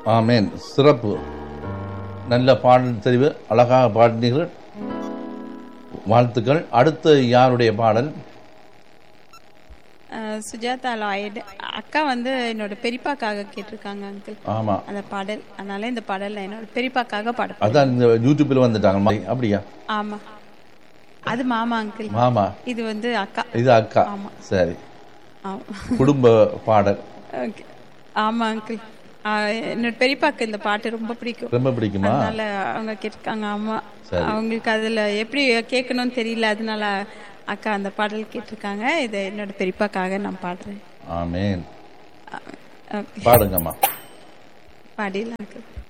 ஆமேன் சிறப்பு நல்ல பாடல் தெரிவு அழகாக பாடினீர்கள் வாழ்த்துக்கள் அடுத்து யாருடைய பாடல் அஹ், சுஜாதா லாய்டு அக்கா வந்து என்னோட பெரியப்பாக்காக கேட்டிருக்காங்க அங்கிள் ஆமா அந்த பாடல் அதனால இந்த பாடல் நான் என்னோட பெரியப்பாக்காக பாட அதான் இந்த யூடியூப்ல வந்துட்டாங்க அப்படியா ஆமா அது மாமா அங்கிள் மாமா இது வந்து அக்கா இது அக்கா ஆமா. சரி ஆமா குடும்ப பாடல் ஓகே ஆமா அங்கிள் என்னோட பெரியப்பாக்கு இந்த பாட்டு ரொம்ப பிடிக்கும் ரொம்ப பிடிக்குமா அதனால அவங்க கேட்டிருக்காங்க ஆமா சரி. அவங்களுக்கு அதுல எப்படி கேட்கணும்னு தெரியல அதனால அக்கா அந்த பாடல் கேட்டிருக்காங்க இதை என்னோட பெரியப்பாக்காக நான் பாடுறேன் ஆமேன் ஓகே பாடுங்கம்மா பாடிடலாம் அங்கிள்